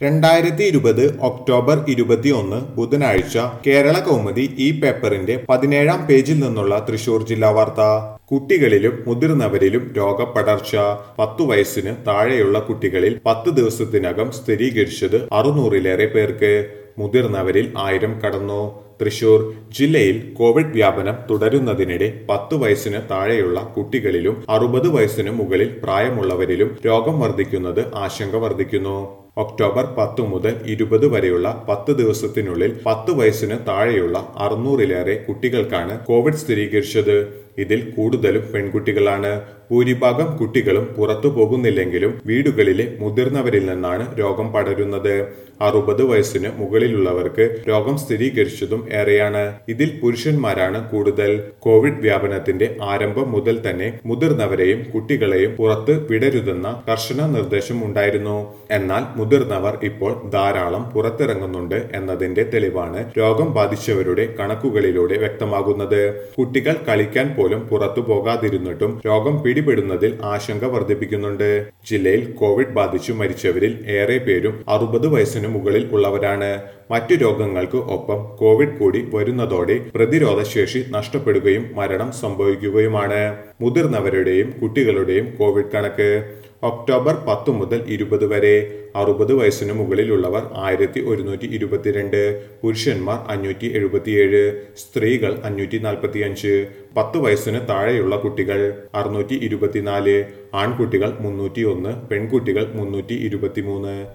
രണ്ടായിരത്തി ഇരുപത് ഒക്ടോബർ ഇരുപത്തിയൊന്ന് ബുധനാഴ്ച കേരള കൗമുദി ഈ പേപ്പറിന്റെ പതിനേഴാം പേജിൽ നിന്നുള്ള തൃശൂർ ജില്ലാ വാർത്ത കുട്ടികളിലും മുതിർന്നവരിലും രോഗപടർച്ച പത്തു വയസ്സിന് താഴെയുള്ള കുട്ടികളിൽ പത്ത് ദിവസത്തിനകം സ്ഥിരീകരിച്ചത് അറുന്നൂറിലേറെ പേർക്ക് മുതിർന്നവരിൽ ആയിരം കടന്നു തൃശൂർ ജില്ലയിൽ കോവിഡ് വ്യാപനം തുടരുന്നതിനിടെ പത്ത് വയസ്സിന് താഴെയുള്ള കുട്ടികളിലും അറുപത് വയസ്സിന് മുകളിൽ പ്രായമുള്ളവരിലും രോഗം വർദ്ധിക്കുന്നത് ആശങ്ക വർദ്ധിക്കുന്നു ഒക്ടോബർ പത്ത് മുതൽ ഇരുപത് വരെയുള്ള പത്ത് ദിവസത്തിനുള്ളിൽ പത്ത് വയസ്സിന് താഴെയുള്ള അറുന്നൂറിലേറെ കുട്ടികൾക്കാണ് കോവിഡ് സ്ഥിരീകരിച്ചത് ഇതിൽ കൂടുതലും പെൺകുട്ടികളാണ് ഭൂരിഭാഗം കുട്ടികളും പുറത്തു പോകുന്നില്ലെങ്കിലും വീടുകളിലെ മുതിർന്നവരിൽ നിന്നാണ് രോഗം പടരുന്നത് അറുപത് വയസ്സിന് മുകളിലുള്ളവർക്ക് രോഗം സ്ഥിരീകരിച്ചതും ഏറെയാണ് ഇതിൽ പുരുഷന്മാരാണ് കൂടുതൽ കോവിഡ് വ്യാപനത്തിന്റെ ആരംഭം മുതൽ തന്നെ മുതിർന്നവരെയും കുട്ടികളെയും പുറത്ത് വിടരുതെന്ന കർശന നിർദ്ദേശം ഉണ്ടായിരുന്നു എന്നാൽ മുതിർന്നവർ ഇപ്പോൾ ധാരാളം പുറത്തിറങ്ങുന്നുണ്ട് എന്നതിന്റെ തെളിവാണ് രോഗം ബാധിച്ചവരുടെ കണക്കുകളിലൂടെ വ്യക്തമാകുന്നത് കുട്ടികൾ കളിക്കാൻ പോലും പുറത്തു പോകാതിരുന്നിട്ടും രോഗം പിടിപെടുന്നതിൽ ആശങ്ക വർദ്ധിപ്പിക്കുന്നുണ്ട് ജില്ലയിൽ കോവിഡ് ബാധിച്ചു മരിച്ചവരിൽ ഏറെ പേരും അറുപത് വയസ്സിന് മുകളിൽ ഉള്ളവരാണ് മറ്റു രോഗങ്ങൾക്ക് ഒപ്പം കോവിഡ് കൂടി വരുന്നതോടെ പ്രതിരോധ ശേഷി നഷ്ടപ്പെടുകയും മരണം സംഭവിക്കുകയുമാണ് മുതിർന്നവരുടെയും കുട്ടികളുടെയും കോവിഡ് കണക്ക് ഒക്ടോബർ പത്ത് മുതൽ ഇരുപത് വരെ അറുപത് വയസ്സിന് മുകളിലുള്ളവർ ആയിരത്തി ഒരുന്നൂറ്റി ഇരുപത്തിരണ്ട് പുരുഷന്മാർ അഞ്ഞൂറ്റി എഴുപത്തിയേഴ് സ്ത്രീകൾ അഞ്ഞൂറ്റി നാൽപ്പത്തിയഞ്ച് പത്ത് വയസ്സിന് താഴെയുള്ള കുട്ടികൾ അറുന്നൂറ്റി ഇരുപത്തിനാല് ആൺകുട്ടികൾ മുന്നൂറ്റി ഒന്ന് പെൺകുട്ടികൾ മുന്നൂറ്റി ഇരുപത്തിമൂന്ന്